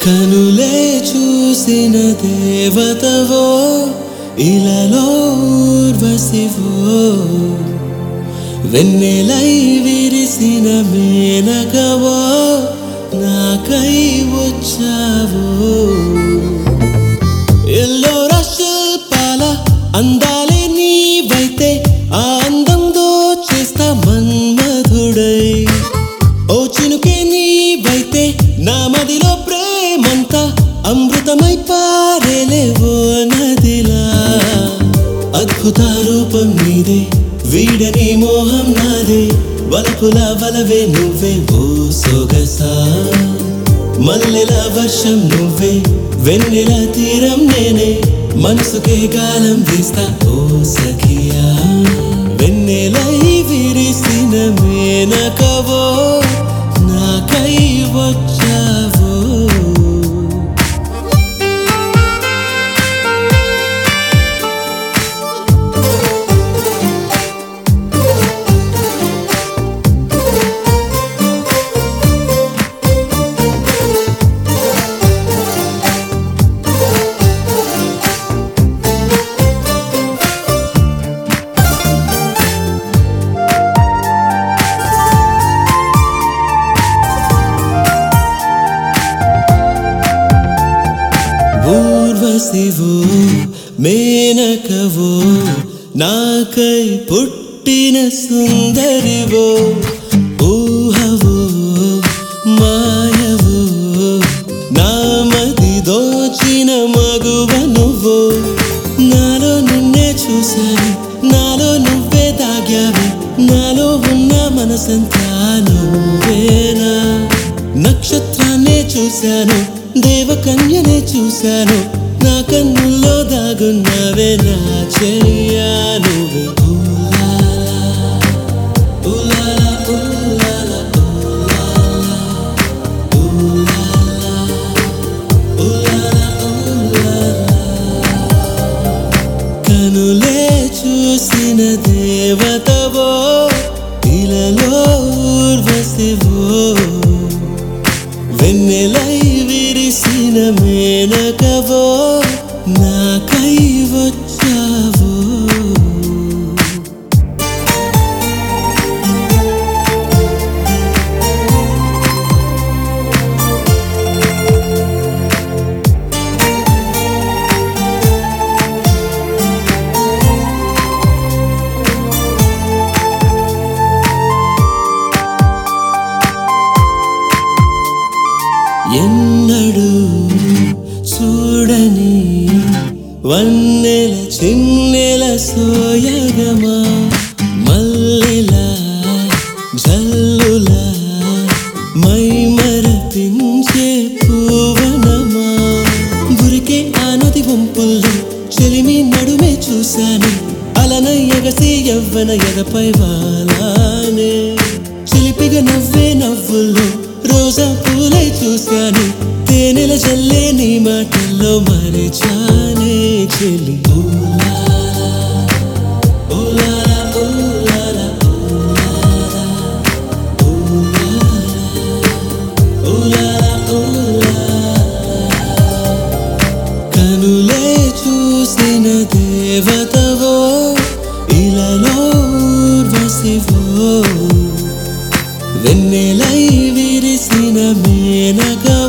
కనులే చూసిన దేవతవో ఇలలో ఊర్వశివో వెన్నెలై విరిసిన మేనకవో నాకై వచ్చావో ఎల్లోరా శిల్పాల అందాలే నీవైతే ఆ అందంతో చేస్తా మన్మధుడై ఓ చినుకే నీవైతే నా మదిలో ప్రేమంతా అమృతమై పారేలేవో నదిలా అద్భుత రూపం నీదే వీడని మోహం నాదే వలపుల వలవే నువ్వే ఓ సొగసా మల్లెల వర్షం నువ్వే వెన్నెల తీరం నేనే మనసుకే గాలం తీస్తా ఓ సఖియా వెన్నెలై విరిసిన మేనకవో నాకై వచ్చావో ఊర్వశివో మేనకవో నాకై పుట్టిన సుందరివో ఊహవో మాయవో నామది దోచిన మగువ నువ్వో నాలో నిన్నే చూశాను నాలో నువ్వే దాగావే నాలో ఉన్న మనసంతా నువ్వేనా నక్షత్రాన్నే చూశాను దేవకన్యనే చూశాను నా కన్నుల్లో దాగున్నవే నా చెయ్యా నువ్వే ఊలాలా, ఊలాలా, ఊలాలా, ఊలాలా, ఊలాలా, ఊలాలా. కనులే చూసిన దేవతవో ఇలలో ఊర్వశివో వెన్నెలై విరిసిన మేనకవో నాకై వచ్చావో ఎన్నడు చూడని వన్నెల చిన్నెల సోయగమా మల్లెలా జల్లులా మై మరపించే పూవనమా గురికే ఆ నది వంపుల్లో చెలిమి నడుమే చూశాను అలన ఎగసి యవ్వన ఎగపై వాలానే చిలిపిగా నవ్వే నవ్వుల్లో రోజా పూలై చూశాను తేనెల జల్లే నీ మాటల్లో మరిచానే చెలి ఊలాలా, ఊలాలా, ఊలాలా, ఊలాలా, ఊలాలా. కనులే చూసిన దేవతవో ఇలలో ఊర్వశివో వెన్నెలై విరిసిన మేనగా